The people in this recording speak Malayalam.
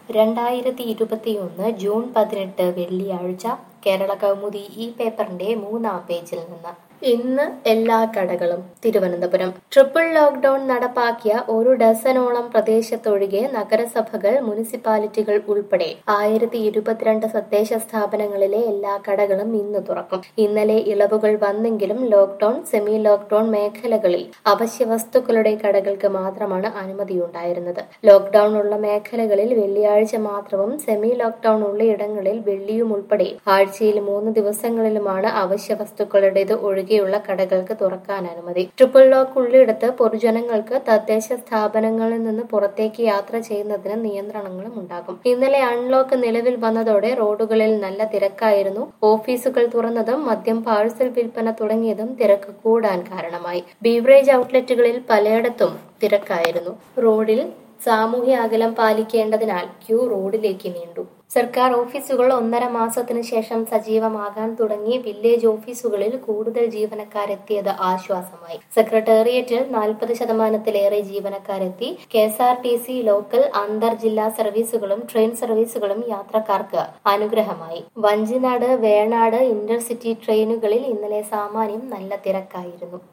രണ്ടായിരത്തി ഇരുപത്തിയൊന്ന് ജൂൺ പതിനെട്ട് വെള്ളിയാഴ്ച കേരള കൗമുദി ഈ പേപ്പറിന്റെ മൂന്നാം പേജിൽ നിന്ന് ഇന്ന് എല്ലാ കടകളും തിരുവനന്തപുരം ട്രിപ്പിൾ ലോക്ക്ഡൌൺ നടപ്പാക്കിയ ഒരു ഡസനോളം പ്രദേശത്തൊഴികെ നഗരസഭകൾ മുനിസിപ്പാലിറ്റികൾ ഉൾപ്പെടെ ആയിരത്തി ഇരുപത്തിരണ്ട് തദ്ദേശ സ്ഥാപനങ്ങളിലെ എല്ലാ കടകളും ഇന്ന് തുറക്കും ഇന്നലെ ഇളവുകൾ വന്നെങ്കിലും ലോക്ക്ഡൌൺ സെമി ലോക്ക്ഡൌൺ മേഖലകളിൽ അവശ്യ വസ്തുക്കളുടെ കടകൾക്ക് മാത്രമാണ് അനുമതിയുണ്ടായിരുന്നത് ലോക്ക്ഡൌൺ ഉള്ള മേഖലകളിൽ വെള്ളിയാഴ്ച മാത്രവും സെമി ലോക്ക്ഡൌൺ ഉള്ള ഇടങ്ങളിൽ വെള്ളിയും ഉൾപ്പെടെ ആഴ്ചയിൽ മൂന്ന് ദിവസങ്ങളിലുമാണ് അവശ്യ വസ്തുക്കളുടേത് ഒഴികെയുള്ള കടകൾക്ക് തുറക്കാൻ അനുമതി ട്രിപ്പിൾ ലോക്ക് ഉള്ളിടത്ത് പൊതുജനങ്ങൾക്ക് തദ്ദേശ സ്ഥാപനങ്ങളിൽ നിന്ന് പുറത്തേക്ക് യാത്ര ചെയ്യുന്നതിന് നിയന്ത്രണങ്ങളും ഉണ്ടാകും ഇന്നലെ അൺലോക്ക് നിലവിൽ വന്നതോടെ റോഡുകളിൽ നല്ല തിരക്കായിരുന്നു ഓഫീസുകൾ തുറന്നതും മദ്യം പാഴ്സൽ വിൽപ്പന തുടങ്ങിയതും തിരക്ക് കൂടാൻ കാരണമായി ബീവറേജ് ഔട്ട്ലെറ്റുകളിൽ പലയിടത്തും തിരക്കായിരുന്നു റോഡിൽ സാമൂഹ്യ അകലം പാലിക്കേണ്ടതിനാൽ ക്യൂ റോഡിലേക്ക് നീണ്ടു സർക്കാർ ഓഫീസുകൾ ഒന്നര മാസത്തിനു ശേഷം സജീവമാകാൻ തുടങ്ങി വില്ലേജ് ഓഫീസുകളിൽ കൂടുതൽ ജീവനക്കാരെത്തിയത് ആശ്വാസമായി സെക്രട്ടേറിയറ്റിൽ നാൽപ്പത് ശതമാനത്തിലേറെ ജീവനക്കാരെത്തി K S R T C local അന്തർ ജില്ലാ സർവീസുകളും ട്രെയിൻ സർവീസുകളും യാത്രക്കാർക്ക് അനുഗ്രഹമായി വഞ്ചിനാട് വേണാട് ഇന്റർസിറ്റി ട്രെയിനുകളിൽ ഇന്നലെ സാമാന്യം നല്ല തിരക്കായിരുന്നു